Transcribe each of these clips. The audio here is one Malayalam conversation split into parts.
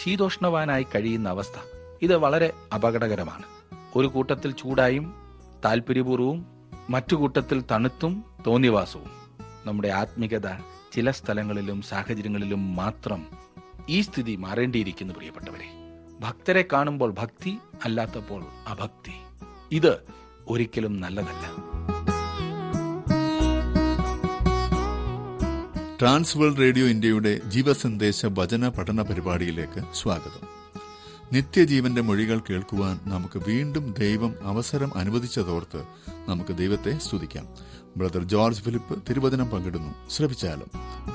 ശീതോഷ്ണവാനായി കഴിയുന്ന അവസ്ഥ ഇത് വളരെ അപകടകരമാണ് ഒരു കൂട്ടത്തിൽ ചൂടായും താല്പര്യപൂർവവും മറ്റു കൂട്ടത്തിൽ തണുത്തും തോന്നിവാസവും നമ്മുടെ ആത്മികത ചില സ്ഥലങ്ങളിലും സാഹചര്യങ്ങളിലും മാത്രം ഈ സ്ഥിതി മാറേണ്ടിയിരിക്കുന്നു പ്രിയപ്പെട്ടവരെ ഭക്തരെ കാണുമ്പോൾ ഭക്തി അല്ലാത്തപ്പോൾ അഭക്തി ഇത് ഒരിക്കലും നല്ലതല്ല ട്രാൻസ്വേൾഡ് റേഡിയോ ഇന്ത്യയുടെ ജീവസന്ദേശ വചന പഠന പരിപാടിയിലേക്ക് സ്വാഗതം നിത്യജീവന്റെ മൊഴികൾ കേൾക്കുവാൻ നമുക്ക് വീണ്ടും ദൈവം അവസരം അനുവദിച്ചതോർത്ത് നമുക്ക് ദൈവത്തെ സ്തുതിക്കാം ബ്രദർ ജോർജ് ഫിലിപ്പ് തിരുവചനം പങ്കിടുന്നു ശ്രവിച്ചാലും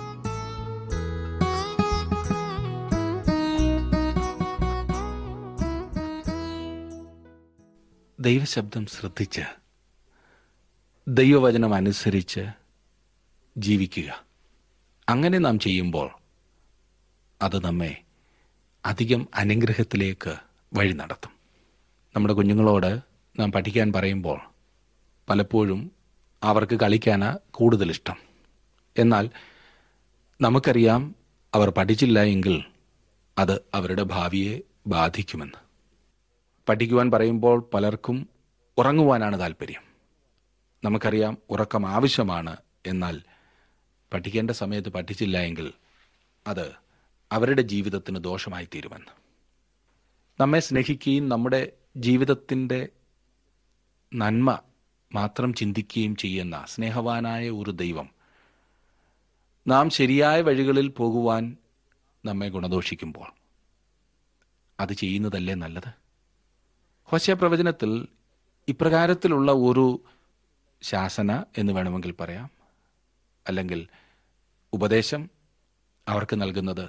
ദൈവശബ്ദം ശ്രദ്ധിച്ച് ദൈവവചനം അനുസരിച്ച് ജീവിക്കുക അങ്ങനെ നാം ചെയ്യുമ്പോൾ അത് നമ്മെ അധികം അനുഗ്രഹത്തിലേക്ക് വഴി നടത്തും നമ്മുടെ കുഞ്ഞുങ്ങളോട് നാം പഠിക്കാൻ പറയുമ്പോൾ പലപ്പോഴും അവർക്ക് കളിക്കാനാ കൂടുതൽ ഇഷ്ടം എന്നാൽ നമുക്കറിയാം അവർ പഠിച്ചില്ല എങ്കിൽ അത് അവരുടെ ഭാവിയെ ബാധിക്കുമെന്ന് പഠിക്കുവാൻ പറയുമ്പോൾ പലർക്കും ഉറങ്ങുവാനാണ് താല്പര്യം നമുക്കറിയാം ഉറക്കം ആവശ്യമാണ് എന്നാൽ പഠിക്കേണ്ട സമയത്ത് പഠിച്ചില്ല എങ്കിൽ അത് അവരുടെ ജീവിതത്തിന് ദോഷമായി തീരുമെന്ന് നമ്മെ സ്നേഹിക്കുകയും നമ്മുടെ ജീവിതത്തിൻ്റെ നന്മ മാത്രം ചിന്തിക്കുകയും ചെയ്യുന്ന സ്നേഹവാനായ ഒരു ദൈവം നാം ശരിയായ വഴികളിൽ പോകുവാൻ നമ്മെ ഗുണദോഷിക്കുമ്പോൾ അത് ചെയ്യുന്നതല്ലേ നല്ലത് ഹോശയ പ്രവചനത്തിൽ ഇപ്രകാരത്തിലുള്ള ഒരു ശാസന എന്ന് വേണമെങ്കിൽ പറയാം അല്ലെങ്കിൽ ഉപദേശം അവർക്ക് നൽകുന്നത്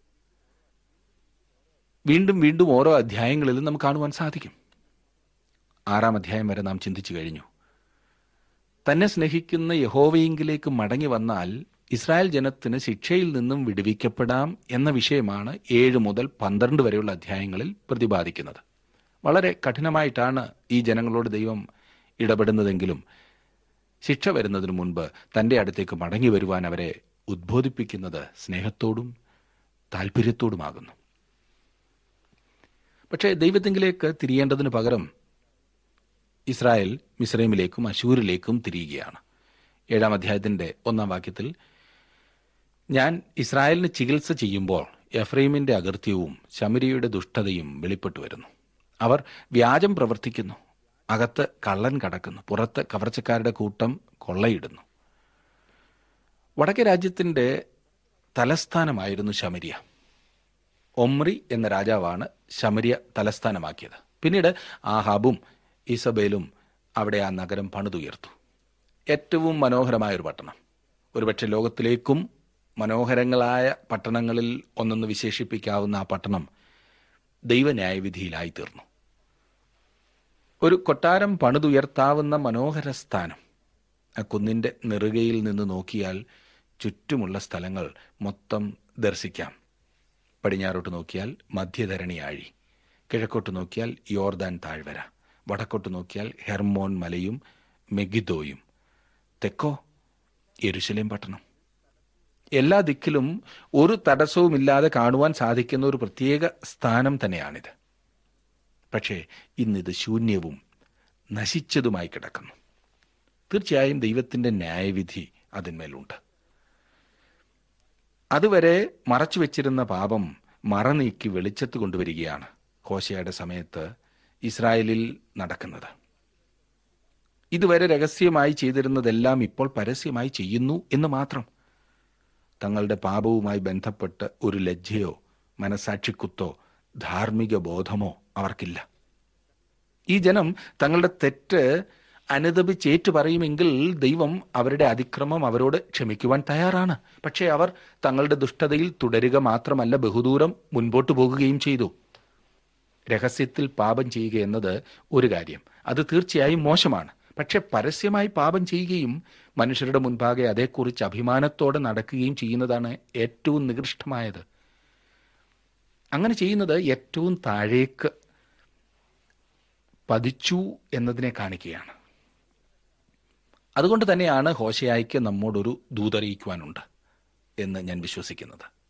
വീണ്ടും വീണ്ടും ഓരോ അധ്യായങ്ങളിലും നമുക്ക് കാണുവാൻ സാധിക്കും ആറാം അധ്യായം വരെ നാം ചിന്തിച്ചു കഴിഞ്ഞു തന്നെ സ്നേഹിക്കുന്ന യഹോവയെങ്കിലേക്ക് മടങ്ങി വന്നാൽ ഇസ്രായേൽ ജനത്തിന് ശിക്ഷയിൽ നിന്നും വിടുവിക്കപ്പെടാം എന്ന വിഷയമാണ് ഏഴ് മുതൽ പന്ത്രണ്ട് വരെയുള്ള അധ്യായങ്ങളിൽ പ്രതിപാദിക്കുന്നത് വളരെ കഠിനമായിട്ടാണ് ഈ ജനങ്ങളോട് ദൈവം ഇടപെടുന്നതെങ്കിലും ശിക്ഷ വരുന്നതിനു മുൻപ് തന്റെ അടുത്തേക്ക് മടങ്ങി വരുവാൻ അവരെ ഉദ്ബോധിപ്പിക്കുന്നത് സ്നേഹത്തോടും താല്പര്യത്തോടുമാകുന്നു പക്ഷേ ദൈവത്തെങ്കിലേക്ക് തിരിയേണ്ടതിന് പകരം ഇസ്രായേൽ മിസ്രൈമിലേക്കും അശൂരിലേക്കും തിരിയുകയാണ് ഏഴാം അധ്യായത്തിന്റെ ഒന്നാം വാക്യത്തിൽ ഞാൻ ഇസ്രായേലിന് ചികിത്സ ചെയ്യുമ്പോൾ എഫ്രൈമിന്റെ അകൃത്യവും ശമരിയുടെ ദുഷ്ടതയും വെളിപ്പെട്ടു വരുന്നു അവർ വ്യാജം പ്രവർത്തിക്കുന്നു അകത്ത് കള്ളൻ കടക്കുന്നു പുറത്ത് കവർച്ചക്കാരുടെ കൂട്ടം കൊള്ളയിടുന്നു വടക്കേ രാജ്യത്തിന്റെ തലസ്ഥാനമായിരുന്നു ശമരിയ ഒമ്രി എന്ന രാജാവാണ് ശമരിയ തലസ്ഥാനമാക്കിയത് പിന്നീട് ആഹാബും ഇസബേലും അവിടെ ആ നഗരം പണിതുയർത്തു ഏറ്റവും മനോഹരമായ ഒരു പട്ടണം ഒരുപക്ഷെ ലോകത്തിലേക്കും മനോഹരങ്ങളായ പട്ടണങ്ങളിൽ ഒന്നെന്ന് വിശേഷിപ്പിക്കാവുന്ന ആ പട്ടണം ദൈവന്യായവിധിയിലായി തീർന്നു ഒരു കൊട്ടാരം പണിതുയർത്താവുന്ന മനോഹര സ്ഥാനം ആ കുന്നിന്റെ നെറുകയിൽ നിന്ന് നോക്കിയാൽ ചുറ്റുമുള്ള സ്ഥലങ്ങൾ മൊത്തം ദർശിക്കാം പടിഞ്ഞാറോട്ട് നോക്കിയാൽ മധ്യധരണി ആഴി കിഴക്കോട്ട് നോക്കിയാൽ യോർദാൻ താഴ്വര വടക്കോട്ട് നോക്കിയാൽ ഹെർമോൻ മലയും മെഗിദോയും തെക്കോ യെരുശലേം പട്ടണം എല്ലാ ദിക്കിലും ഒരു തടസ്സവുമില്ലാതെ കാണുവാൻ സാധിക്കുന്ന ഒരു പ്രത്യേക സ്ഥാനം തന്നെയാണിത് പക്ഷേ ഇന്നിത് ശൂന്യവും നശിച്ചതുമായി കിടക്കുന്നു തീർച്ചയായും ദൈവത്തിന്റെ ന്യായവിധി അതിന്മേലുണ്ട് അതുവരെ മറച്ചു വെച്ചിരുന്ന പാപം മറനീക്കി വെളിച്ചത്ത് കൊണ്ടുവരികയാണ് ഹോശയുടെ സമയത്ത് ഇസ്രായേലിൽ നടക്കുന്നത് ഇതുവരെ രഹസ്യമായി ചെയ്തിരുന്നതെല്ലാം ഇപ്പോൾ പരസ്യമായി ചെയ്യുന്നു എന്ന് മാത്രം തങ്ങളുടെ പാപവുമായി ബന്ധപ്പെട്ട് ഒരു ലജ്ജയോ മനസാക്ഷിക്കുത്തോ ധാർമ്മിക ബോധമോ അവർക്കില്ല ഈ ജനം തങ്ങളുടെ തെറ്റ് അനുദപിച്ചേറ്റു പറയുമെങ്കിൽ ദൈവം അവരുടെ അതിക്രമം അവരോട് ക്ഷമിക്കുവാൻ തയ്യാറാണ് പക്ഷേ അവർ തങ്ങളുടെ ദുഷ്ടതയിൽ തുടരുക മാത്രമല്ല ബഹുദൂരം മുൻപോട്ട് പോകുകയും ചെയ്തു രഹസ്യത്തിൽ പാപം ചെയ്യുക എന്നത് ഒരു കാര്യം അത് തീർച്ചയായും മോശമാണ് പക്ഷെ പരസ്യമായി പാപം ചെയ്യുകയും മനുഷ്യരുടെ മുൻപാകെ അതേക്കുറിച്ച് അഭിമാനത്തോടെ നടക്കുകയും ചെയ്യുന്നതാണ് ഏറ്റവും നികൃഷ്ടമായത് അങ്ങനെ ചെയ്യുന്നത് ഏറ്റവും താഴേക്ക് പതിച്ചു എന്നതിനെ കാണിക്കുകയാണ് അതുകൊണ്ട് തന്നെയാണ് ഹോശയായിക്ക് നമ്മോടൊരു ദൂതറിയിക്കുവാനുണ്ട് എന്ന് ഞാൻ വിശ്വസിക്കുന്നത്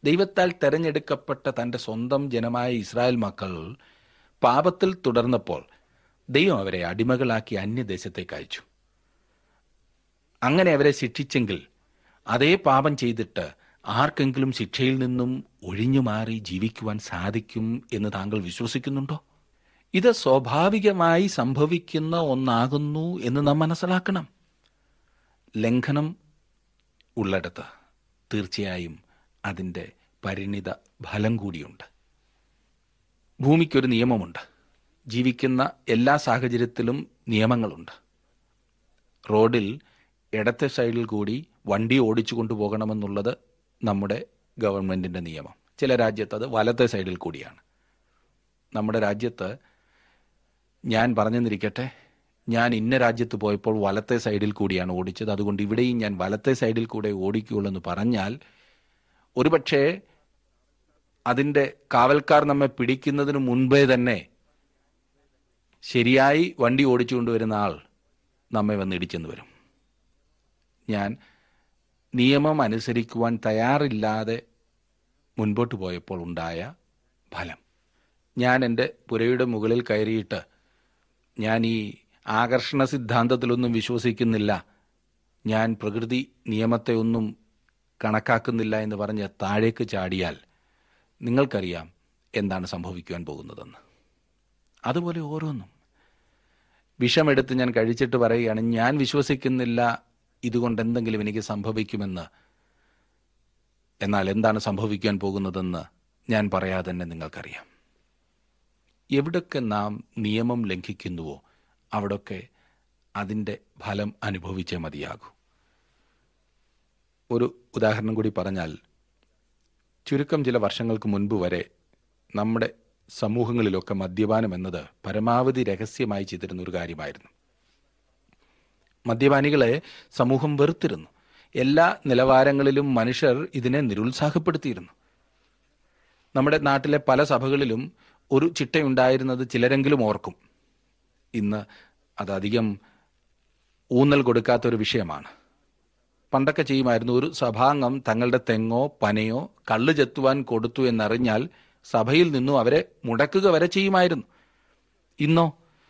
ദൈവത്താൽ തെരഞ്ഞെടുക്കപ്പെട്ട തന്റെ സ്വന്തം ജനമായ ഇസ്രായേൽ മക്കൾ പാപത്തിൽ തുടർന്നപ്പോൾ ദൈവം അവരെ അടിമകളാക്കി അന്യദേശത്തേക്ക് അയച്ചു അങ്ങനെ അവരെ ശിക്ഷിച്ചെങ്കിൽ അതേ പാപം ചെയ്തിട്ട് ആർക്കെങ്കിലും ശിക്ഷയിൽ നിന്നും ഒഴിഞ്ഞു മാറി ജീവിക്കുവാൻ സാധിക്കും എന്ന് താങ്കൾ വിശ്വസിക്കുന്നുണ്ടോ ഇത് സ്വാഭാവികമായി സംഭവിക്കുന്ന ഒന്നാകുന്നു എന്ന് നാം മനസ്സിലാക്കണം ലംഘനം ഉള്ളിടത്ത് തീർച്ചയായും അതിൻ്റെ പരിണിത ഫലം കൂടിയുണ്ട് ഭൂമിക്കൊരു നിയമമുണ്ട് ജീവിക്കുന്ന എല്ലാ സാഹചര്യത്തിലും നിയമങ്ങളുണ്ട് റോഡിൽ ഇടത്തെ സൈഡിൽ കൂടി വണ്ടി ഓടിച്ചു കൊണ്ടുപോകണമെന്നുള്ളത് നമ്മുടെ ഗവൺമെന്റിന്റെ നിയമം ചില രാജ്യത്ത് അത് വലത്തെ സൈഡിൽ കൂടിയാണ് നമ്മുടെ രാജ്യത്ത് ഞാൻ പറഞ്ഞെന്നിരിക്കട്ടെ ഞാൻ ഇന്ന രാജ്യത്ത് പോയപ്പോൾ വലത്തെ സൈഡിൽ കൂടിയാണ് ഓടിച്ചത് അതുകൊണ്ട് ഇവിടെയും ഞാൻ വലത്തെ സൈഡിൽ കൂടെ ഓടിക്കുകയുള്ളൂ എന്ന് പറഞ്ഞാൽ ഒരുപക്ഷെ അതിൻ്റെ കാവൽക്കാർ നമ്മെ പിടിക്കുന്നതിന് മുൻപേ തന്നെ ശരിയായി വണ്ടി ഓടിച്ചുകൊണ്ടുവരുന്ന ആൾ നമ്മെ വന്ന് ഇടിച്ചെന്ന് വരും ഞാൻ നിയമം അനുസരിക്കുവാൻ തയ്യാറില്ലാതെ മുൻപോട്ട് പോയപ്പോൾ ഉണ്ടായ ഫലം ഞാൻ എൻ്റെ പുരയുടെ മുകളിൽ കയറിയിട്ട് ഞാൻ ഈ ആകർഷണ സിദ്ധാന്തത്തിലൊന്നും വിശ്വസിക്കുന്നില്ല ഞാൻ പ്രകൃതി നിയമത്തെ ഒന്നും കണക്കാക്കുന്നില്ല എന്ന് പറഞ്ഞ് താഴേക്ക് ചാടിയാൽ നിങ്ങൾക്കറിയാം എന്താണ് സംഭവിക്കുവാൻ പോകുന്നതെന്ന് അതുപോലെ ഓരോന്നും വിഷമെടുത്ത് ഞാൻ കഴിച്ചിട്ട് പറയുകയാണ് ഞാൻ വിശ്വസിക്കുന്നില്ല ഇതുകൊണ്ട് എന്തെങ്കിലും എനിക്ക് സംഭവിക്കുമെന്ന് എന്നാൽ എന്താണ് സംഭവിക്കാൻ പോകുന്നതെന്ന് ഞാൻ പറയാതെ തന്നെ നിങ്ങൾക്കറിയാം എവിടൊക്കെ നാം നിയമം ലംഘിക്കുന്നുവോ അവിടൊക്കെ അതിൻ്റെ ഫലം അനുഭവിച്ചേ മതിയാകൂ ഒരു ഉദാഹരണം കൂടി പറഞ്ഞാൽ ചുരുക്കം ചില വർഷങ്ങൾക്ക് മുൻപ് വരെ നമ്മുടെ സമൂഹങ്ങളിലൊക്കെ മദ്യപാനം എന്നത് പരമാവധി രഹസ്യമായി ചെയ്തിരുന്ന ഒരു കാര്യമായിരുന്നു മദ്യപാനികളെ സമൂഹം വെറുത്തിരുന്നു എല്ലാ നിലവാരങ്ങളിലും മനുഷ്യർ ഇതിനെ നിരുത്സാഹപ്പെടുത്തിയിരുന്നു നമ്മുടെ നാട്ടിലെ പല സഭകളിലും ഒരു ചിട്ടയുണ്ടായിരുന്നത് ചിലരെങ്കിലും ഓർക്കും ഇന്ന് അതധികം ഊന്നൽ കൊടുക്കാത്ത ഒരു വിഷയമാണ് പണ്ടൊക്കെ ചെയ്യുമായിരുന്നു ഒരു സഭാംഗം തങ്ങളുടെ തെങ്ങോ പനയോ കള്ളു ചെത്തുവാൻ കൊടുത്തു എന്നറിഞ്ഞാൽ സഭയിൽ നിന്നും അവരെ മുടക്കുക വരെ ചെയ്യുമായിരുന്നു ഇന്നോ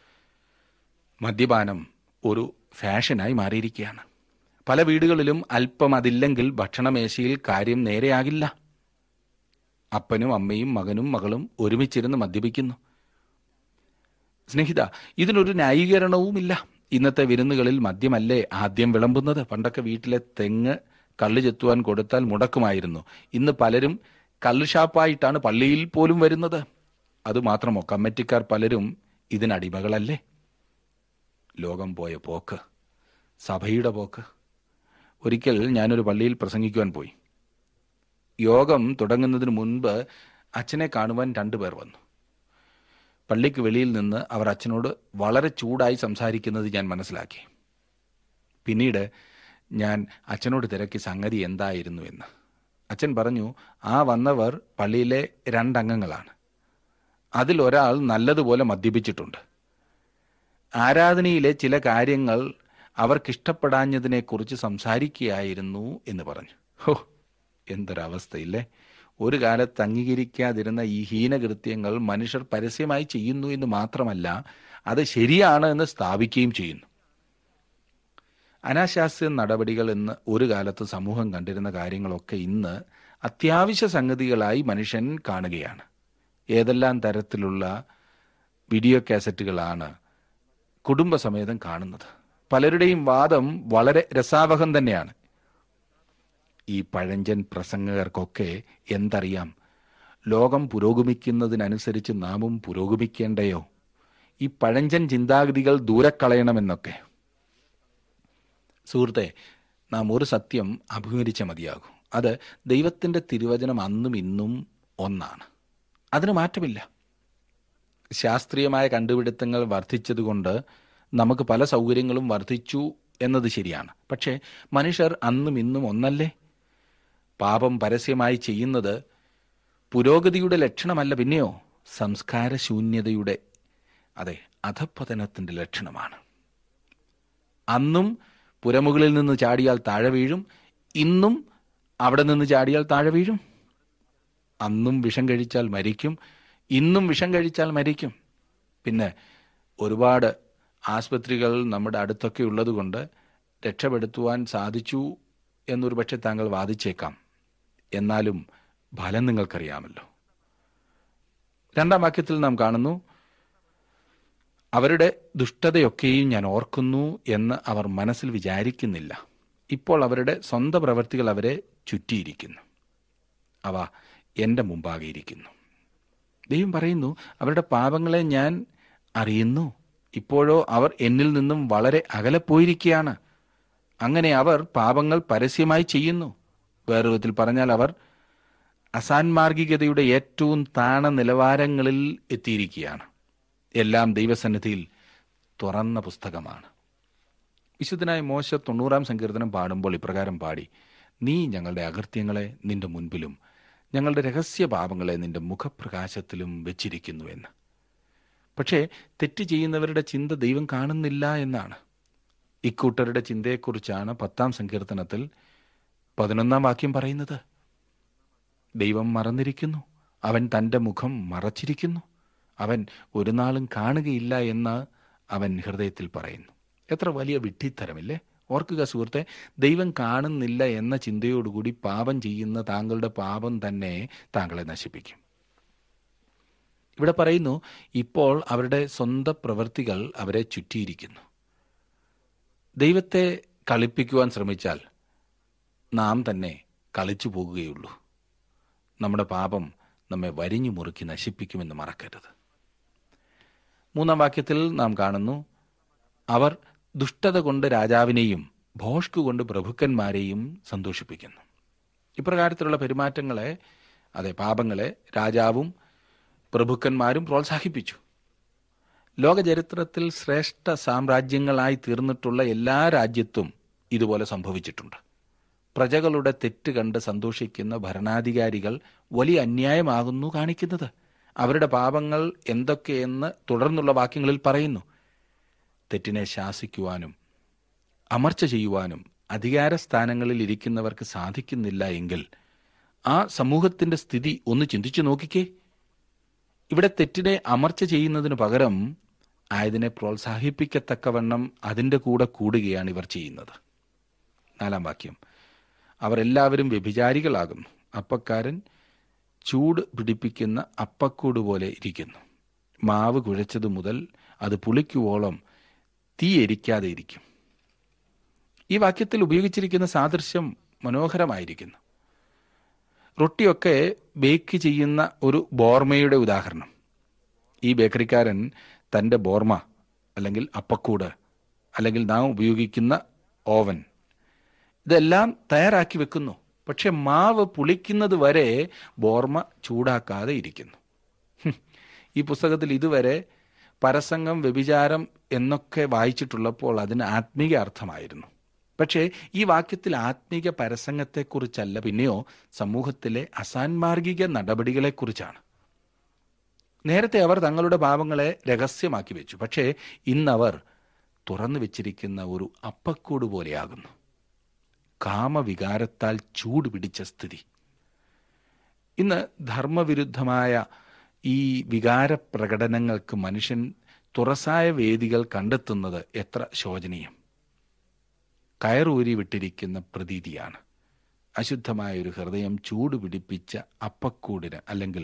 മദ്യപാനം ഒരു ഫാഷനായി മാറിയിരിക്കുകയാണ് പല വീടുകളിലും അല്പം അതില്ലെങ്കിൽ ഭക്ഷണമേശയിൽ കാര്യം നേരെയാകില്ല അപ്പനും അമ്മയും മകനും മകളും ഒരുമിച്ചിരുന്ന് മദ്യപിക്കുന്നു സ്നേഹിത ഇതിനൊരു ന്യായീകരണവുമില്ല ഇന്നത്തെ വിരുന്നുകളിൽ മദ്യമല്ലേ ആദ്യം വിളമ്പുന്നത് പണ്ടൊക്കെ വീട്ടിലെ തെങ്ങ് കള്ളു ചെത്തുവാൻ കൊടുത്താൽ മുടക്കുമായിരുന്നു ഇന്ന് പലരും കള്ള് ഷാപ്പായിട്ടാണ് പള്ളിയിൽ പോലും വരുന്നത് അതുമാത്രമോ കമ്മിറ്റിക്കാർ പലരും ഇതിനടിമകളല്ലേ ലോകം പോയ പോക്ക് സഭയുടെ പോക്ക് ഒരിക്കൽ ഞാനൊരു പള്ളിയിൽ പ്രസംഗിക്കുവാൻ പോയി യോഗം തുടങ്ങുന്നതിന് മുൻപ് അച്ഛനെ കാണുവാൻ രണ്ടുപേർ വന്നു പള്ളിക്ക് വെളിയിൽ നിന്ന് അവർ അച്ഛനോട് വളരെ ചൂടായി സംസാരിക്കുന്നത് ഞാൻ മനസ്സിലാക്കി പിന്നീട് ഞാൻ അച്ഛനോട് തിരക്കി സംഗതി എന്തായിരുന്നു എന്ന് അച്ഛൻ പറഞ്ഞു ആ വന്നവർ പള്ളിയിലെ രണ്ടംഗങ്ങളാണ് അതിൽ ഒരാൾ നല്ലതുപോലെ മദ്യപിച്ചിട്ടുണ്ട് ആരാധനയിലെ ചില കാര്യങ്ങൾ അവർക്കിഷ്ടപ്പെടാഞ്ഞതിനെക്കുറിച്ച് സംസാരിക്കുകയായിരുന്നു എന്ന് പറഞ്ഞു ഹോ എന്തൊരവസ്ഥയില്ലേ ഒരു കാലത്ത് അംഗീകരിക്കാതിരുന്ന ഈ ഹീനകൃത്യങ്ങൾ മനുഷ്യർ പരസ്യമായി ചെയ്യുന്നു എന്ന് മാത്രമല്ല അത് ശരിയാണ് എന്ന് സ്ഥാപിക്കുകയും ചെയ്യുന്നു അനാശാസ്യ നടപടികൾ എന്ന് ഒരു കാലത്ത് സമൂഹം കണ്ടിരുന്ന കാര്യങ്ങളൊക്കെ ഇന്ന് അത്യാവശ്യ സംഗതികളായി മനുഷ്യൻ കാണുകയാണ് ഏതെല്ലാം തരത്തിലുള്ള വീഡിയോ കാസറ്റുകളാണ് കുടുംബസമേതം കാണുന്നത് പലരുടെയും വാദം വളരെ രസാവഹം തന്നെയാണ് ഈ പഴഞ്ചൻ പ്രസംഗകർക്കൊക്കെ എന്തറിയാം ലോകം പുരോഗമിക്കുന്നതിനനുസരിച്ച് നാമും പുരോഗമിക്കേണ്ടയോ ഈ പഴഞ്ചൻ ചിന്താഗതികൾ ദൂരെ കളയണമെന്നൊക്കെ സുഹൃത്തെ നാം ഒരു സത്യം അഭിമുഖിച്ച മതിയാകും അത് ദൈവത്തിൻ്റെ തിരുവചനം അന്നും ഇന്നും ഒന്നാണ് അതിന് മാറ്റമില്ല ശാസ്ത്രീയമായ കണ്ടുപിടുത്തങ്ങൾ വർദ്ധിച്ചതുകൊണ്ട് നമുക്ക് പല സൗകര്യങ്ങളും വർദ്ധിച്ചു എന്നത് ശരിയാണ് പക്ഷേ മനുഷ്യർ അന്നും ഇന്നും ഒന്നല്ലേ പാപം പരസ്യമായി ചെയ്യുന്നത് പുരോഗതിയുടെ ലക്ഷണമല്ല പിന്നെയോ സംസ്കാരശൂന്യതയുടെ അതെ അധപ്പതനത്തിന്റെ ലക്ഷണമാണ് അന്നും പുരമുകളിൽ നിന്ന് ചാടിയാൽ താഴെ വീഴും ഇന്നും അവിടെ നിന്ന് ചാടിയാൽ താഴെ വീഴും അന്നും വിഷം കഴിച്ചാൽ മരിക്കും ഇന്നും വിഷം കഴിച്ചാൽ മരിക്കും പിന്നെ ഒരുപാട് ആസ്പത്രികൾ നമ്മുടെ അടുത്തൊക്കെ ഉള്ളതുകൊണ്ട് രക്ഷപ്പെടുത്തുവാൻ സാധിച്ചു എന്നൊരു പക്ഷെ താങ്കൾ വാദിച്ചേക്കാം എന്നാലും ഫലം നിങ്ങൾക്കറിയാമല്ലോ രണ്ടാം വാക്യത്തിൽ നാം കാണുന്നു അവരുടെ ദുഷ്ടതയൊക്കെയും ഞാൻ ഓർക്കുന്നു എന്ന് അവർ മനസ്സിൽ വിചാരിക്കുന്നില്ല ഇപ്പോൾ അവരുടെ സ്വന്തം പ്രവൃത്തികൾ അവരെ ചുറ്റിയിരിക്കുന്നു അവ എൻ്റെ മുമ്പാകെ ഇരിക്കുന്നു ദൈവം പറയുന്നു അവരുടെ പാപങ്ങളെ ഞാൻ അറിയുന്നു ഇപ്പോഴോ അവർ എന്നിൽ നിന്നും വളരെ അകലെ പോയിരിക്കുകയാണ് അങ്ങനെ അവർ പാപങ്ങൾ പരസ്യമായി ചെയ്യുന്നു വേറെ വിധത്തിൽ പറഞ്ഞാൽ അവർ അസാൻമാർഗികതയുടെ ഏറ്റവും താണ നിലവാരങ്ങളിൽ എത്തിയിരിക്കുകയാണ് എല്ലാം ദൈവസന്നിധിയിൽ തുറന്ന പുസ്തകമാണ് വിശുദ്ധനായ മോശ തൊണ്ണൂറാം സങ്കീർത്തനം പാടുമ്പോൾ ഇപ്രകാരം പാടി നീ ഞങ്ങളുടെ അകൃത്യങ്ങളെ നിന്റെ മുൻപിലും ഞങ്ങളുടെ രഹസ്യ പാപങ്ങളെ നിന്റെ മുഖപ്രകാശത്തിലും വെച്ചിരിക്കുന്നു എന്ന് പക്ഷേ തെറ്റ് ചെയ്യുന്നവരുടെ ചിന്ത ദൈവം കാണുന്നില്ല എന്നാണ് ഇക്കൂട്ടരുടെ ചിന്തയെക്കുറിച്ചാണ് പത്താം സങ്കീർത്തനത്തിൽ പതിനൊന്നാം വാക്യം പറയുന്നത് ദൈവം മറന്നിരിക്കുന്നു അവൻ തൻ്റെ മുഖം മറച്ചിരിക്കുന്നു അവൻ ഒരു നാളും കാണുകയില്ല എന്ന് അവൻ ഹൃദയത്തിൽ പറയുന്നു എത്ര വലിയ വിഡ്ഢിത്തരമില്ലേ ഓർക്കുക സുഹൃത്തെ ദൈവം കാണുന്നില്ല എന്ന ചിന്തയോടുകൂടി പാപം ചെയ്യുന്ന താങ്കളുടെ പാപം തന്നെ താങ്കളെ നശിപ്പിക്കും ഇവിടെ പറയുന്നു ഇപ്പോൾ അവരുടെ സ്വന്തം പ്രവൃത്തികൾ അവരെ ചുറ്റിയിരിക്കുന്നു ദൈവത്തെ കളിപ്പിക്കുവാൻ ശ്രമിച്ചാൽ നാം തന്നെ കളിച്ചു പോകുകയുള്ളൂ നമ്മുടെ പാപം നമ്മെ വരിഞ്ഞു മുറുക്കി നശിപ്പിക്കുമെന്ന് മറക്കരുത് മൂന്നാം വാക്യത്തിൽ നാം കാണുന്നു അവർ ദുഷ്ടത കൊണ്ട് രാജാവിനെയും ഭോഷ്കു കൊണ്ട് പ്രഭുക്കന്മാരെയും സന്തോഷിപ്പിക്കുന്നു ഇപ്രകാരത്തിലുള്ള പെരുമാറ്റങ്ങളെ അതെ പാപങ്ങളെ രാജാവും പ്രഭുക്കന്മാരും പ്രോത്സാഹിപ്പിച്ചു ലോകചരിത്രത്തിൽ ശ്രേഷ്ഠ സാമ്രാജ്യങ്ങളായി തീർന്നിട്ടുള്ള എല്ലാ രാജ്യത്തും ഇതുപോലെ സംഭവിച്ചിട്ടുണ്ട് പ്രജകളുടെ തെറ്റ് കണ്ട് സന്തോഷിക്കുന്ന ഭരണാധികാരികൾ വലിയ അന്യായമാകുന്നു കാണിക്കുന്നത് അവരുടെ പാപങ്ങൾ എന്തൊക്കെയെന്ന് തുടർന്നുള്ള വാക്യങ്ങളിൽ പറയുന്നു തെറ്റിനെ ശാസിക്കുവാനും അമർച്ച ചെയ്യുവാനും അധികാര സ്ഥാനങ്ങളിൽ ഇരിക്കുന്നവർക്ക് സാധിക്കുന്നില്ല എങ്കിൽ ആ സമൂഹത്തിന്റെ സ്ഥിതി ഒന്ന് ചിന്തിച്ചു നോക്കിക്കേ ഇവിടെ തെറ്റിനെ അമർച്ച ചെയ്യുന്നതിന് പകരം ആയതിനെ പ്രോത്സാഹിപ്പിക്കത്തക്കവണ്ണം അതിൻ്റെ കൂടെ കൂടുകയാണ് ഇവർ ചെയ്യുന്നത് നാലാം വാക്യം അവർ എല്ലാവരും വ്യഭിചാരികളാകുന്നു അപ്പക്കാരൻ ചൂട് പിടിപ്പിക്കുന്ന അപ്പക്കൂട് പോലെ ഇരിക്കുന്നു മാവ് കുഴച്ചതു മുതൽ അത് പുളിക്കുവോളം തീ എരിക്കാതെ ഇരിക്കും ഈ വാക്യത്തിൽ ഉപയോഗിച്ചിരിക്കുന്ന സാദൃശ്യം മനോഹരമായിരിക്കുന്നു റൊട്ടിയൊക്കെ ബേക്ക് ചെയ്യുന്ന ഒരു ബോർമയുടെ ഉദാഹരണം ഈ ബേക്കറിക്കാരൻ തൻ്റെ ബോർമ അല്ലെങ്കിൽ അപ്പക്കൂട് അല്ലെങ്കിൽ നാം ഉപയോഗിക്കുന്ന ഓവൻ ഇതെല്ലാം തയ്യാറാക്കി വെക്കുന്നു പക്ഷെ മാവ് പുളിക്കുന്നത് വരെ ബോർമ ചൂടാക്കാതെ ഇരിക്കുന്നു ഹും. ഈ പുസ്തകത്തിൽ ഇതുവരെ പരസംഗം വ്യഭിചാരം എന്നൊക്കെ വായിച്ചിട്ടുള്ളപ്പോൾ അതിന് ആത്മീക അർത്ഥമായിരുന്നു പക്ഷേ ഈ വാക്യത്തിൽ ആത്മീക പരസംഗത്തെക്കുറിച്ചല്ല പിന്നെയോ സമൂഹത്തിലെ അസാൻമാർഗിക നടപടികളെക്കുറിച്ചാണ് നേരത്തെ അവർ തങ്ങളുടെ പാപങ്ങളെ രഹസ്യമാക്കി വെച്ചു പക്ഷേ ഇന്നവർ തുറന്നു വെച്ചിരിക്കുന്ന ഒരു അപ്പക്കൂട് പോലെയാകുന്നു കാമവികാരത്താൽ ചൂട് പിടിച്ച സ്ഥിതി ഇന്ന് ധർമ്മവിരുദ്ധമായ ഈ വികാര പ്രകടനങ്ങൾക്ക് മനുഷ്യൻ തുറസായ വേദികൾ കണ്ടെത്തുന്നത് എത്ര ശോചനീയം കയറൂരി വിട്ടിരിക്കുന്ന പ്രതീതിയാണ് അശുദ്ധമായ ഒരു ഹൃദയം ചൂട് പിടിപ്പിച്ച അപ്പക്കൂടിന് അല്ലെങ്കിൽ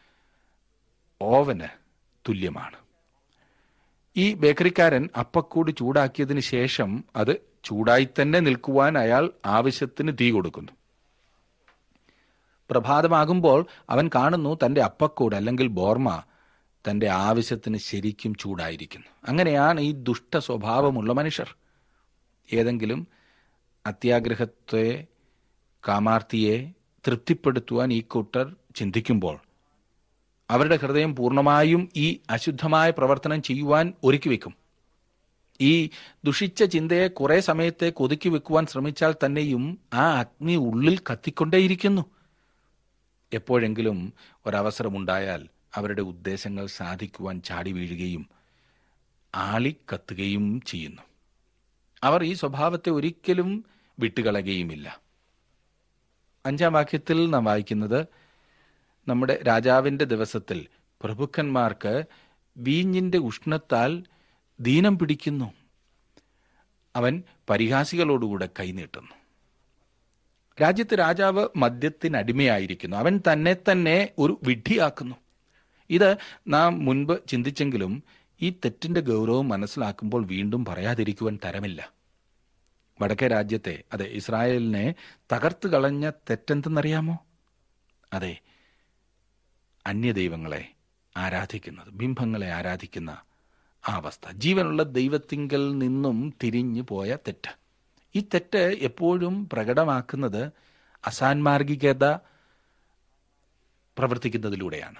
ഓവന് തുല്യമാണ് ഈ ബേക്കറിക്കാരൻ അപ്പക്കൂട് ചൂടാക്കിയതിന് ശേഷം അത് ചൂടായി തന്നെ നിൽക്കുവാൻ അയാൾ ആവശ്യത്തിന് തീ കൊടുക്കുന്നു പ്രഭാതമാകുമ്പോൾ അവൻ കാണുന്നു തന്റെ അപ്പക്കൂട് അല്ലെങ്കിൽ ബോർമ തന്റെ ആവശ്യത്തിന് ശരിക്കും ചൂടായിരിക്കുന്നു അങ്ങനെയാണ് ഈ ദുഷ്ട സ്വഭാവമുള്ള മനുഷ്യർ ഏതെങ്കിലും അത്യാഗ്രഹത്തെ കാമാർത്തിയെ തൃപ്തിപ്പെടുത്തുവാൻ ഈ കൂട്ടർ ചിന്തിക്കുമ്പോൾ അവരുടെ ഹൃദയം പൂർണ്ണമായും ഈ അശുദ്ധമായ പ്രവർത്തനം ചെയ്യുവാൻ ഒരുക്കി വെക്കും ഈ ദുഷിച്ച ചിന്തയെ കുറെ സമയത്തേക്ക് ഒതുക്കി വെക്കുവാൻ ശ്രമിച്ചാൽ തന്നെയും ആ അഗ്നി ഉള്ളിൽ കത്തിക്കൊണ്ടേയിരിക്കുന്നു എപ്പോഴെങ്കിലും ഒരവസരമുണ്ടായാൽ അവരുടെ ഉദ്ദേശങ്ങൾ സാധിക്കുവാൻ ചാടി വീഴുകയും ആളിക്കത്തുകയും ചെയ്യുന്നു അവർ ഈ സ്വഭാവത്തെ ഒരിക്കലും വിട്ടുകളയുകയുമില്ല അഞ്ചാം വാക്യത്തിൽ നാം വായിക്കുന്നത് നമ്മുടെ രാജാവിന്റെ ദിവസത്തിൽ പ്രഭുക്കന്മാർക്ക് വീഞ്ഞിന്റെ ഉഷ്ണത്താൽ ദീനം പിടിക്കുന്നു അവൻ പരിഹാസികളോടുകൂടെ കൈനീട്ടുന്നു രാജ്യത്ത് രാജാവ് മദ്യത്തിനടിമയായിരിക്കുന്നു അവൻ തന്നെ തന്നെ ഒരു വിഡ്ഢിയാക്കുന്നു ഇത് നാം മുൻപ് ചിന്തിച്ചെങ്കിലും ഈ തെറ്റിന്റെ ഗൗരവം മനസ്സിലാക്കുമ്പോൾ വീണ്ടും പറയാതിരിക്കുവാൻ തരമില്ല വടക്കേ രാജ്യത്തെ അതെ ഇസ്രായേലിനെ തകർത്തു കളഞ്ഞ തെറ്റെന്തെന്നറിയാമോ അതെ അന്യദൈവങ്ങളെ ആരാധിക്കുന്നത് ബിംബങ്ങളെ ആരാധിക്കുന്ന ആ അവസ്ഥ ജീവനുള്ള ദൈവത്തിങ്കൽ നിന്നും തിരിഞ്ഞു പോയ തെറ്റ് ഈ തെറ്റ് എപ്പോഴും പ്രകടമാക്കുന്നത് അസാൻമാർഗികത പ്രവർത്തിക്കുന്നതിലൂടെയാണ്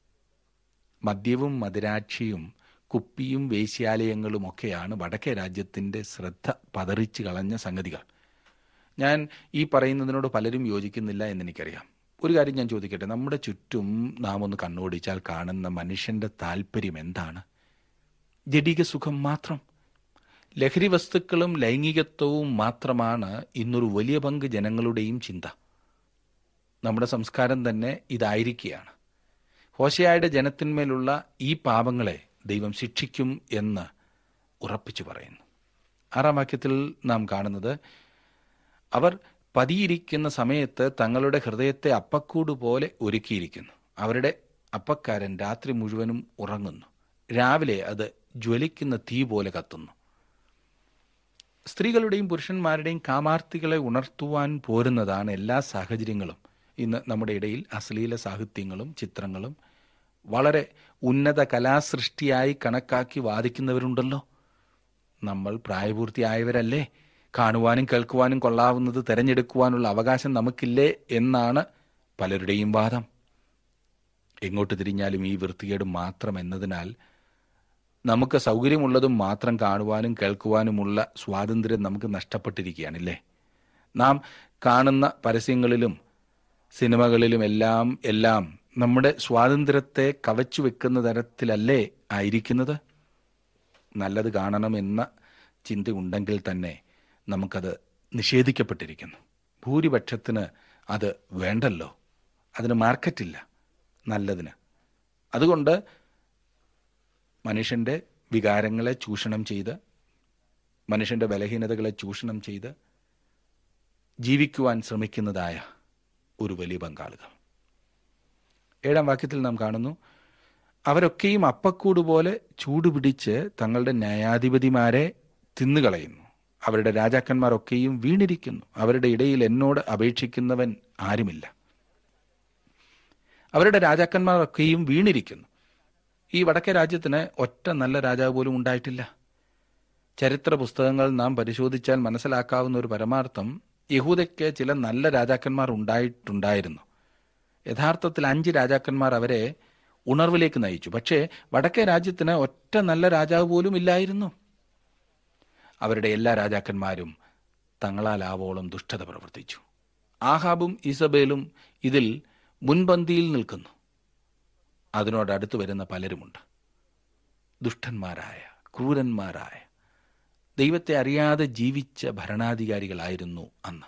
മദ്യവും മദിരാക്ഷിയും കുപ്പിയും വേശ്യാലയങ്ങളും ഒക്കെയാണ് വടക്കേ രാജ്യത്തിന്റെ ശ്രദ്ധ പതറിച്ചു കളഞ്ഞ സംഗതികൾ ഞാൻ ഈ പറയുന്നതിനോട് പലരും യോജിക്കുന്നില്ല എന്നെനിക്കറിയാം ഒരു കാര്യം ഞാൻ ചോദിക്കട്ടെ നമ്മുടെ ചുറ്റും നാം ഒന്ന് കണ്ണോടിച്ചാൽ കാണുന്ന മനുഷ്യന്റെ താല്പര്യം എന്താണ് ജഡിക സുഖം മാത്രം ലഹരി വസ്തുക്കളും ലൈംഗികത്വവും മാത്രമാണ് ഇന്നൊരു വലിയ പങ്ക് ജനങ്ങളുടെയും ചിന്ത നമ്മുടെ സംസ്കാരം തന്നെ ഇതായിരിക്കുകയാണ് ഹോശയായുടെ ജനത്തിന്മേലുള്ള ഈ പാപങ്ങളെ ദൈവം ശിക്ഷിക്കും എന്ന് ഉറപ്പിച്ചു പറയുന്നു ആറാം വാക്യത്തിൽ നാം കാണുന്നത് അവർ പതിയിരിക്കുന്ന സമയത്ത് തങ്ങളുടെ ഹൃദയത്തെ അപ്പക്കൂട് പോലെ ഒരുക്കിയിരിക്കുന്നു അവരുടെ അപ്പക്കാരൻ രാത്രി മുഴുവനും ഉറങ്ങുന്നു രാവിലെ അത് ജ്വലിക്കുന്ന തീ പോലെ കത്തുന്നു സ്ത്രീകളുടെയും പുരുഷന്മാരുടെയും കാമാർത്ഥികളെ ഉണർത്തുവാൻ പോരുന്നതാണ് എല്ലാ സാഹചര്യങ്ങളും ഇന്ന് നമ്മുടെ ഇടയിൽ അശ്ലീല സാഹിത്യങ്ങളും ചിത്രങ്ങളും വളരെ ഉന്നത കലാസൃഷ്ടിയായി കണക്കാക്കി വാദിക്കുന്നവരുണ്ടല്ലോ നമ്മൾ പ്രായപൂർത്തിയായവരല്ലേ കാണുവാനും കേൾക്കുവാനും കൊള്ളാവുന്നത് തിരഞ്ഞെടുക്കുവാനുള്ള അവകാശം നമുക്കില്ലേ എന്നാണ് പലരുടെയും വാദം എങ്ങോട്ട് തിരിഞ്ഞാലും ഈ വൃത്തികേട് മാത്രം എന്നതിനാൽ നമുക്ക് സൗകര്യമുള്ളതും മാത്രം കാണുവാനും കേൾക്കുവാനുമുള്ള സ്വാതന്ത്ര്യം നമുക്ക് നഷ്ടപ്പെട്ടിരിക്കുകയാണില്ലേ നാം കാണുന്ന പരസ്യങ്ങളിലും സിനിമകളിലും എല്ലാം എല്ലാം നമ്മുടെ സ്വാതന്ത്ര്യത്തെ കവച്ചു വെക്കുന്ന തരത്തിലല്ലേ ആയിരിക്കുന്നത് നല്ലത് കാണണമെന്ന ചിന്ത ഉണ്ടെങ്കിൽ തന്നെ നമുക്കത് നിഷേധിക്കപ്പെട്ടിരിക്കുന്നു ഭൂരിപക്ഷത്തിന് അത് വേണ്ടല്ലോ അതിന് മാർക്കറ്റില്ല നല്ലതിന് അതുകൊണ്ട് മനുഷ്യന്റെ വികാരങ്ങളെ ചൂഷണം ചെയ്ത് മനുഷ്യന്റെ ബലഹീനതകളെ ചൂഷണം ചെയ്ത് ജീവിക്കുവാൻ ശ്രമിക്കുന്നതായ ഒരു വലിയ പങ്കാളികൾ ഏഴാം വാക്യത്തിൽ നാം കാണുന്നു അവരൊക്കെയും അപ്പക്കൂട് പോലെ ചൂടുപിടിച്ച് തങ്ങളുടെ ന്യായാധിപതിമാരെ തിന്നുകളയുന്നു അവരുടെ രാജാക്കന്മാരൊക്കെയും വീണിരിക്കുന്നു അവരുടെ ഇടയിൽ എന്നോട് അപേക്ഷിക്കുന്നവൻ ആരുമില്ല അവരുടെ രാജാക്കന്മാരൊക്കെയും വീണിരിക്കുന്നു ഈ വടക്കേ രാജ്യത്തിന് ഒറ്റ നല്ല രാജാവ് പോലും ഉണ്ടായിട്ടില്ല ചരിത്ര പുസ്തകങ്ങൾ നാം പരിശോധിച്ചാൽ മനസ്സിലാക്കാവുന്ന ഒരു പരമാർത്ഥം യഹൂദയ്ക്ക് ചില നല്ല രാജാക്കന്മാർ ഉണ്ടായിട്ടുണ്ടായിരുന്നു യഥാർത്ഥത്തിൽ അഞ്ച് രാജാക്കന്മാർ അവരെ ഉണർവിലേക്ക് നയിച്ചു പക്ഷേ വടക്കേ രാജ്യത്തിന് ഒറ്റ നല്ല രാജാവ് പോലും ഇല്ലായിരുന്നു അവരുടെ എല്ലാ രാജാക്കന്മാരും തങ്ങളാലാവോളം ദുഷ്ടത പ്രവർത്തിച്ചു ആഹാബും ഇസബേലും ഇതിൽ മുൻപന്തിയിൽ നിൽക്കുന്നു അതിനോടടുത്ത് വരുന്ന പലരുമുണ്ട് ദുഷ്ടന്മാരായ ക്രൂരന്മാരായ ദൈവത്തെ അറിയാതെ ജീവിച്ച ഭരണാധികാരികളായിരുന്നു അന്ന്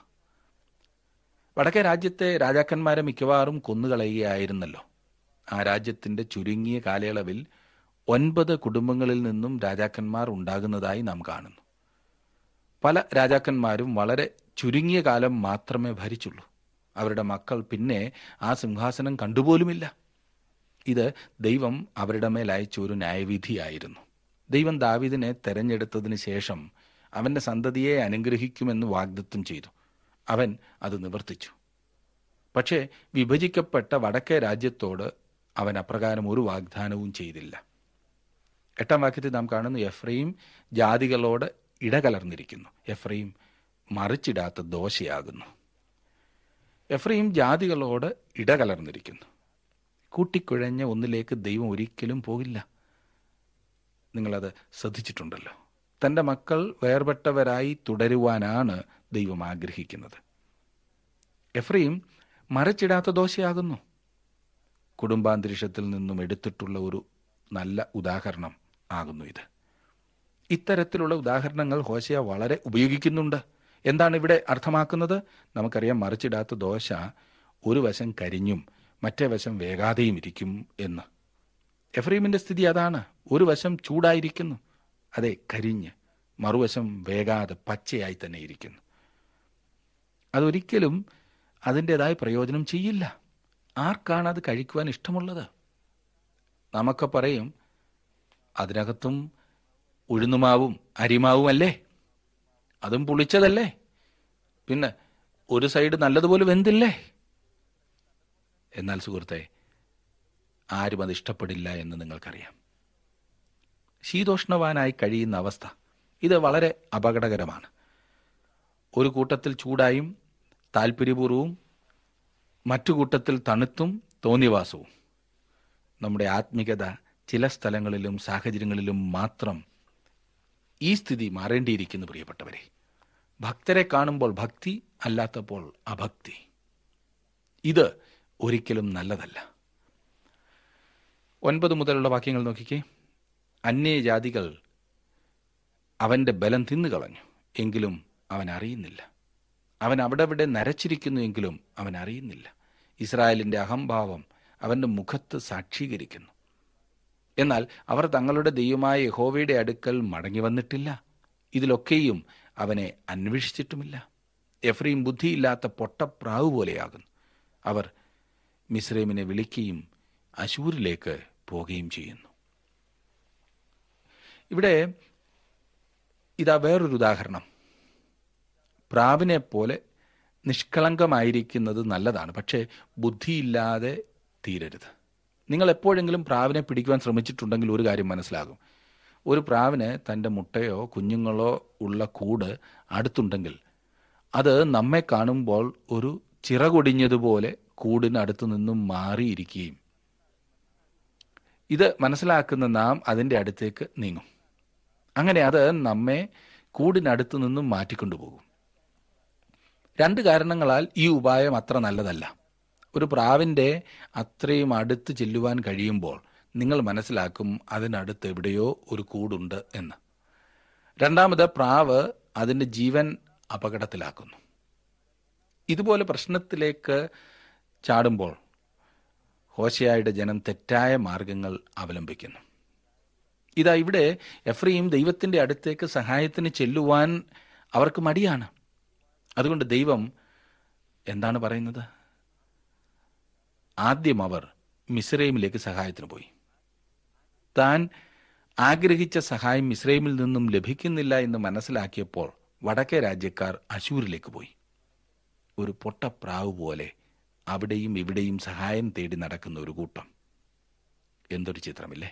വടക്കേ രാജ്യത്തെ രാജാക്കന്മാരെ മിക്കവാറും കൊന്നുകളയുകയായിരുന്നല്ലോ ആ രാജ്യത്തിന്റെ ചുരുങ്ങിയ കാലയളവിൽ ഒൻപത് കുടുംബങ്ങളിൽ നിന്നും രാജാക്കന്മാർ ഉണ്ടാകുന്നതായി നാം കാണുന്നു പല രാജാക്കന്മാരും വളരെ ചുരുങ്ങിയ കാലം മാത്രമേ ഭരിച്ചുള്ളൂ അവരുടെ മക്കൾ പിന്നെ ആ സിംഹാസനം കണ്ടുപോലുമില്ല ഇത് ദൈവം അവരുടെ മേൽ അയച്ച ഒരു ന്യായവിധിയായിരുന്നു ദൈവം ദാവിദിനെ തെരഞ്ഞെടുത്തതിന് ശേഷം അവന്റെ സന്തതിയെ അനുഗ്രഹിക്കുമെന്ന് വാഗ്ദത്വം ചെയ്തു അവൻ അത് നിവർത്തിച്ചു പക്ഷേ വിഭജിക്കപ്പെട്ട വടക്കേ രാജ്യത്തോട് അവൻ അപ്രകാരം ഒരു വാഗ്ദാനവും ചെയ്തില്ല എട്ടാം വാക്യത്തിൽ നാം കാണുന്നു എഫ്രൈം ജാതികളോട് ഇടകലർന്നിരിക്കുന്നു എഫ്രൈം മറിച്ചിടാത്ത ദോശയാകുന്നു എഫ്രൈം ജാതികളോട് ഇടകലർന്നിരിക്കുന്നു കൂട്ടിക്കുഴഞ്ഞ ഒന്നിലേക്ക് ദൈവം ഒരിക്കലും പോകില്ല നിങ്ങളത് ശ്രദ്ധിച്ചിട്ടുണ്ടല്ലോ തന്റെ മക്കൾ വേർപെട്ടവരായി തുടരുവാനാണ് ദൈവം ആഗ്രഹിക്കുന്നത് എഫ്രൈം മറച്ചിടാത്ത ദോശയാകുന്നു കുടുംബാന്തരീക്ഷത്തിൽ നിന്നും എടുത്തിട്ടുള്ള ഒരു നല്ല ഉദാഹരണം ആകുന്നു ഇത് ഇത്തരത്തിലുള്ള ഉദാഹരണങ്ങൾ ഹോശയ വളരെ ഉപയോഗിക്കുന്നുണ്ട് എന്താണ് ഇവിടെ അർത്ഥമാക്കുന്നത് നമുക്കറിയാം മറിച്ചിടാത്ത ദോശ ഒരു വശം കരിഞ്ഞും മറ്റേ വശം വേഗാതെയും ഇരിക്കും എന്ന് എഫ്രീമിന്റെ സ്ഥിതി അതാണ് ഒരു വശം ചൂടായിരിക്കുന്നു അതെ കരിഞ്ഞ് മറുവശം വേഗാതെ പച്ചയായി തന്നെ ഇരിക്കുന്നു അതൊരിക്കലും അതിൻ്റെതായ പ്രയോജനം ചെയ്യില്ല ആർക്കാണ് അത് കഴിക്കുവാൻ ഇഷ്ടമുള്ളത് നമുക്ക് പറയും അതിനകത്തും ഉഴുന്നുമാവും അരിമാവും അല്ലേ അതും പുളിച്ചതല്ലേ പിന്നെ ഒരു സൈഡ് നല്ലതുപോലെ വെന്തില്ലേ എന്നാൽ സുഹൃത്തെ ആരും അത് ഇഷ്ടപ്പെടില്ല എന്ന് നിങ്ങൾക്കറിയാം ശീതോഷ്ണവാനായി കഴിയുന്ന അവസ്ഥ ഇത് വളരെ അപകടകരമാണ് ഒരു കൂട്ടത്തിൽ ചൂടായും താല്പര്യപൂർവവും മറ്റു കൂട്ടത്തിൽ തണുത്തും തോന്നിവാസവും നമ്മുടെ ആത്മികത ചില സ്ഥലങ്ങളിലും സാഹചര്യങ്ങളിലും മാത്രം ഈ സ്ഥിതി മാറേണ്ടിയിരിക്കുന്നു പ്രിയപ്പെട്ടവരെ ഭക്തരെ കാണുമ്പോൾ ഭക്തി അല്ലാത്തപ്പോൾ അഭക്തി ഇത് ഒരിക്കലും നല്ലതല്ല ഒൻപത് മുതലുള്ള വാക്യങ്ങൾ നോക്കിക്കേ അന്യജാതികൾ അവന്റെ ബലം തിന്നുകളഞ്ഞു എങ്കിലും അവൻ അറിയുന്നില്ല അവൻ അവിടെ ഇവിടെ നരച്ചിരിക്കുന്നു എങ്കിലും അവൻ അറിയുന്നില്ല ഇസ്രായേലിന്റെ അഹംഭാവം അവന്റെ മുഖത്ത് സാക്ഷീകരിക്കുന്നു എന്നാൽ അവർ തങ്ങളുടെ ദൈവമായ യഹോവയുടെ അടുക്കൽ മടങ്ങി വന്നിട്ടില്ല ഇതിലൊക്കെയും അവനെ അന്വേഷിച്ചിട്ടുമില്ല എഫ്രീം ബുദ്ധിയില്ലാത്ത പൊട്ടപ്രാവ് പോലെയാകുന്നു അവർ മിസ്രൈമിനെ വിളിക്കുകയും അശൂരിലേക്ക് പോവുകയും ചെയ്യുന്നു ഇവിടെ ഇതാ വേറൊരു ഉദാഹരണം പ്രാവിനെ പോലെ നിഷ്കളങ്കമായിരിക്കുന്നത് നല്ലതാണ് പക്ഷേ ബുദ്ധിയില്ലാതെ തീരരുത് നിങ്ങൾ എപ്പോഴെങ്കിലും പ്രാവിനെ പിടിക്കുവാൻ ശ്രമിച്ചിട്ടുണ്ടെങ്കിൽ ഒരു കാര്യം മനസ്സിലാകും ഒരു പ്രാവിന് തൻ്റെ മുട്ടയോ കുഞ്ഞുങ്ങളോ ഉള്ള കൂട് അടുത്തുണ്ടെങ്കിൽ അത് നമ്മെ കാണുമ്പോൾ ഒരു ചിറകൊടിഞ്ഞതുപോലെ കൂടിനടുത്തു നിന്നും മാറിയിരിക്കുകയും ഇത് മനസ്സിലാക്കുന്ന നാം അതിൻ്റെ അടുത്തേക്ക് നീങ്ങും അങ്ങനെ അത് നമ്മെ കൂടിനടുത്തു നിന്നും മാറ്റിക്കൊണ്ടുപോകും രണ്ട് കാരണങ്ങളാൽ ഈ ഉപായം അത്ര നല്ലതല്ല ഒരു പ്രാവിൻ്റെ അത്രയും അടുത്ത് ചെല്ലുവാൻ കഴിയുമ്പോൾ നിങ്ങൾ മനസ്സിലാക്കും അതിനടുത്ത് എവിടെയോ ഒരു കൂടുണ്ട് എന്ന് രണ്ടാമത് പ്രാവ് അതിൻ്റെ ജീവൻ അപകടത്തിലാക്കുന്നു ഇതുപോലെ പ്രശ്നത്തിലേക്ക് ചാടുമ്പോൾ ഹോശയായുടെ ജനം തെറ്റായ മാർഗങ്ങൾ അവലംബിക്കുന്നു ഇതാ ഇവിടെ എഫ്രീം ദൈവത്തിന്റെ അടുത്തേക്ക് സഹായത്തിന് ചെല്ലുവാൻ അവർക്ക് മടിയാണ് അതുകൊണ്ട് ദൈവം എന്താണ് പറയുന്നത് ആദ്യം അവർ മിസ്രൈമിലേക്ക് സഹായത്തിന് പോയി താൻ ആഗ്രഹിച്ച സഹായം മിസ്രൈമിൽ നിന്നും ലഭിക്കുന്നില്ല എന്ന് മനസ്സിലാക്കിയപ്പോൾ വടക്കേ രാജ്യക്കാർ അശൂരിലേക്ക് പോയി ഒരു പൊട്ടപ്രാവ് പോലെ അവിടെയും ഇവിടെയും സഹായം തേടി നടക്കുന്ന ഒരു കൂട്ടം എന്തൊരു ചിത്രമില്ലേ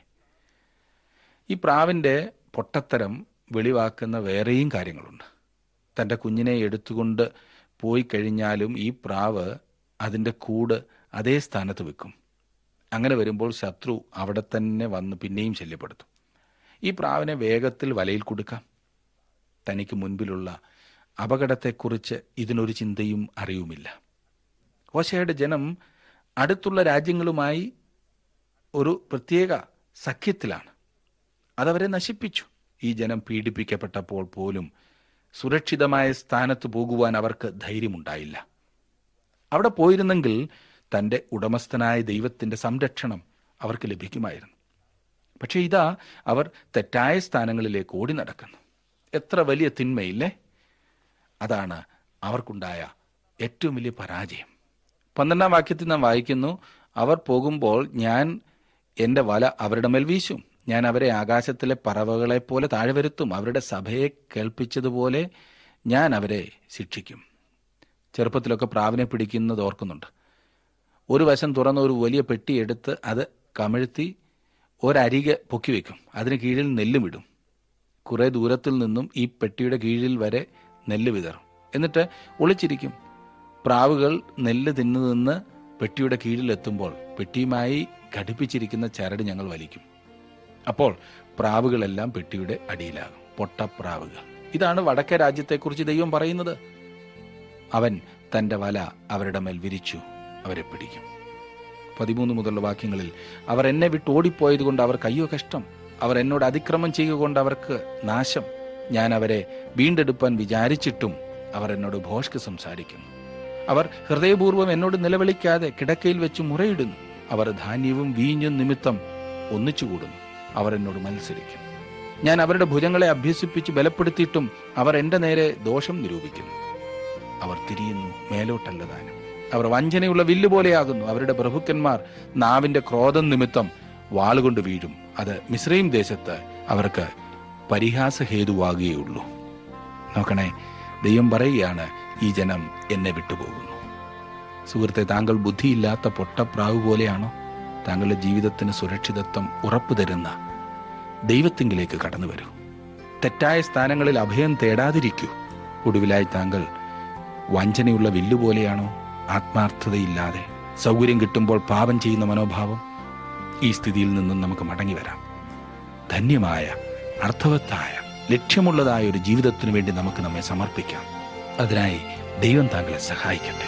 ഈ പ്രാവിൻ്റെ പൊട്ടത്തരം വെളിവാക്കുന്ന വേറെയും കാര്യങ്ങളുണ്ട് തൻ്റെ കുഞ്ഞിനെ എടുത്തുകൊണ്ട് പോയി കഴിഞ്ഞാലും ഈ പ്രാവ് അതിൻ്റെ കൂട് അതേ സ്ഥാനത്ത് വെക്കും അങ്ങനെ വരുമ്പോൾ ശത്രു അവിടെ തന്നെ വന്ന് പിന്നെയും ശല്യപ്പെടുത്തും ഈ പ്രാവിനെ വേഗത്തിൽ വലയിൽ കൊടുക്കാം തനിക്ക് മുൻപിലുള്ള അപകടത്തെക്കുറിച്ച് ഇതിനൊരു ചിന്തയും അറിയുമില്ല ഓശയുടെ ജനം അടുത്തുള്ള രാജ്യങ്ങളുമായി ഒരു പ്രത്യേക സഖ്യത്തിലാണ് അതവരെ നശിപ്പിച്ചു ഈ ജനം പീഡിപ്പിക്കപ്പെട്ടപ്പോൾ പോലും സുരക്ഷിതമായ സ്ഥാനത്ത് പോകുവാൻ അവർക്ക് ധൈര്യമുണ്ടായില്ല അവിടെ പോയിരുന്നെങ്കിൽ തൻ്റെ ഉടമസ്ഥനായ ദൈവത്തിൻ്റെ സംരക്ഷണം അവർക്ക് ലഭിക്കുമായിരുന്നു പക്ഷേ ഇതാ അവർ തെറ്റായ സ്ഥാനങ്ങളിലേക്ക് ഓടി നടക്കുന്നു എത്ര വലിയ തിന്മയില്ലേ അതാണ് അവർക്കുണ്ടായ ഏറ്റവും വലിയ പരാജയം പന്ത്രണ്ടാം വാക്യത്തിൽ നാം വായിക്കുന്നു അവർ പോകുമ്പോൾ ഞാൻ എൻ്റെ വല അവരുടെ മേൽ വീശും ഞാൻ അവരെ ആകാശത്തിലെ പറവകളെ പോലെ താഴെ വരുത്തും അവരുടെ സഭയെ കേൾപ്പിച്ചതുപോലെ ഞാൻ അവരെ ശിക്ഷിക്കും ചെറുപ്പത്തിലൊക്കെ പ്രാവിനെ പിടിക്കുന്നത് ഓർക്കുന്നുണ്ട് ഒരു വശം തുറന്ന ഒരു വലിയ പെട്ടി എടുത്ത് അത് കമിഴ്ത്തി ഒരരികെ പൊക്കി വെക്കും അതിന് കീഴിൽ നെല്ലും ഇടും കുറെ ദൂരത്തിൽ നിന്നും ഈ പെട്ടിയുടെ കീഴിൽ വരെ നെല്ല് വിതറും എന്നിട്ട് ഒളിച്ചിരിക്കും പ്രാവുകൾ നെല്ല് തിന്നു നിന്ന് പെട്ടിയുടെ കീഴിലെത്തുമ്പോൾ പെട്ടിയുമായി ഘടിപ്പിച്ചിരിക്കുന്ന ചരട് ഞങ്ങൾ വലിക്കും അപ്പോൾ പ്രാവുകളെല്ലാം പെട്ടിയുടെ അടിയിലാകും പൊട്ടപ്രാവുകൾ ഇതാണ് വടക്കേ രാജ്യത്തെക്കുറിച്ച് ദൈവം പറയുന്നത് അവൻ തന്റെ വല അവരുടെ മേൽ വിരിച്ചു അവരെ പിടിക്കും പതിമൂന്ന് മുതലുള്ള വാക്യങ്ങളിൽ അവർ എന്നെ വിട്ട് ഓടിപ്പോയത് കൊണ്ട് അവർക്ക് അയ്യോ കഷ്ടം അവർ എന്നോട് അതിക്രമം ചെയ്യുക കൊണ്ട് അവർക്ക് നാശം ഞാൻ അവരെ വീണ്ടെടുപ്പാൻ വിചാരിച്ചിട്ടും അവർ എന്നോട് ഭോഷ്ക്ക് സംസാരിക്കുന്നു അവർ ഹൃദയപൂർവ്വം എന്നോട് നിലവിളിക്കാതെ കിടക്കയിൽ വെച്ച് മുറയിടുന്നു അവർ ധാന്യവും വീഞ്ഞും നിമിത്തം ഒന്നിച്ചുകൂടുന്നു അവർ എന്നോട് മത്സരിക്കും ഞാൻ അവരുടെ ഭുജങ്ങളെ അഭ്യസിപ്പിച്ച് ബലപ്പെടുത്തിയിട്ടും അവർ എന്റെ നേരെ ദോഷം നിരൂപിക്കുന്നു അവർ തിരിയുന്നു മേലോട്ടല്ല താനും അവർ വഞ്ചനയുള്ള വില്ല് പോലെയാകുന്നു അവരുടെ പ്രഭുക്കന്മാർ നാവിന്റെ ക്രോധം നിമിത്തം വാളുകൊണ്ട് വീഴും അത് മിശ്രയും ദേശത്ത് അവർക്ക് പരിഹാസഹേതുവാകുകയുള്ളൂ നോക്കണേ ദൈവം പറയുകയാണ് ഈ ജനം എന്നെ വിട്ടുപോകുന്നു സുഹൃത്തെ താങ്കൾ ബുദ്ധിയില്ലാത്ത പൊട്ടപ്രാവ് പോലെയാണോ താങ്കളുടെ ജീവിതത്തിന് സുരക്ഷിതത്വം ഉറപ്പു തരുന്ന ദൈവത്തിങ്കിലേക്ക് കടന്നു വരൂ തെറ്റായ സ്ഥാനങ്ങളിൽ അഭയം തേടാതിരിക്കൂ ഒടുവിലായി താങ്കൾ വഞ്ചനയുള്ള വില്ലുപോലെയാണോ ആത്മാർത്ഥതയില്ലാതെ സൗകര്യം കിട്ടുമ്പോൾ പാപം ചെയ്യുന്ന മനോഭാവം ഈ സ്ഥിതിയിൽ നിന്നും നമുക്ക് മടങ്ങി വരാം ധന്യമായ അർത്ഥവത്തായ ലക്ഷ്യമുള്ളതായ ഒരു ജീവിതത്തിനു വേണ്ടി നമുക്ക് നമ്മെ സമർപ്പിക്കാം അതിനായി ദൈവം താങ്കളെ സഹായിക്കട്ടെ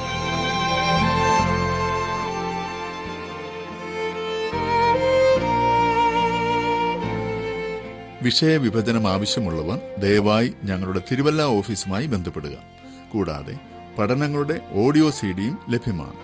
വിഷയവിഭജനം ആവശ്യമുള്ളവർ ദയവായി ഞങ്ങളുടെ തിരുവല്ല ഓഫീസുമായി ബന്ധപ്പെടുക കൂടാതെ പഠനങ്ങളുടെ ഓഡിയോ സീഡിയും ലഭ്യമാണ്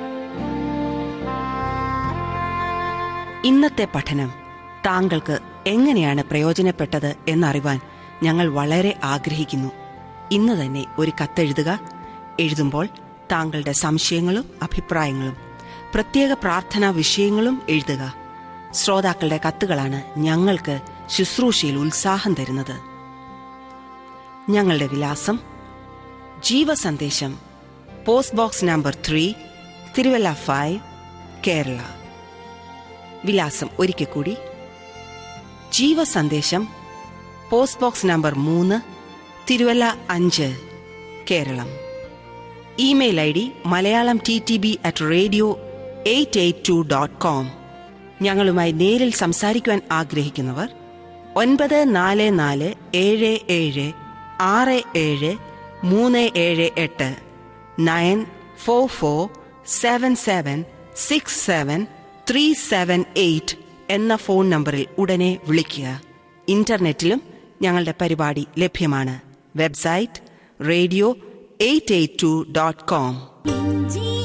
ഇന്നത്തെ പഠനം താങ്കൾക്ക് എങ്ങനെയാണ് പ്രയോജനപ്പെട്ടത് എന്നറിവാൻ ഞങ്ങൾ വളരെ ആഗ്രഹിക്കുന്നു ഇന്ന് തന്നെ ഒരു കത്തെഴുതുക എഴുതുമ്പോൾ താങ്കളുടെ സംശയങ്ങളും അഭിപ്രായങ്ങളും പ്രത്യേക പ്രാർത്ഥനാ വിഷയങ്ങളും എഴുതുക ശ്രോതാക്കളുടെ കത്തുകളാണ് ഞങ്ങൾക്ക് ശുശ്രൂഷയിൽ ഉത്സാഹം തരുന്നത് ഞങ്ങളുടെ വിലാസം ജീവസന്ദേശം post box number three Thiruvalla five Kerala വിലാസം ഒരിക്കൽ കൂടി ജീവസന്ദേശം പോസ്റ്റ് ബോക്സ് നമ്പർ മൂന്ന് തിരുവല്ല അഞ്ച് Keralam email I D Malayalam T T B at radio eight eight two dot com ഞങ്ങളുമായി നേരിൽ സംസാരിക്കുവാൻ ആഗ്രഹിക്കുന്നവർ ഒൻപത് നാല് നാല് ഏഴ് ഏഴ് ആറ് ഏഴ് മൂന്ന് ഏഴ് എട്ട് nine four four seven seven six seven three seven eight എന്ന ഫോൺ നമ്പറിൽ ഉടനെ വിളിക്കുക ഇന്റർനെറ്റിലും ഞങ്ങളുടെ പരിപാടി ലഭ്യമാണ് website radio eight eight two dot com ഇഞ്ചി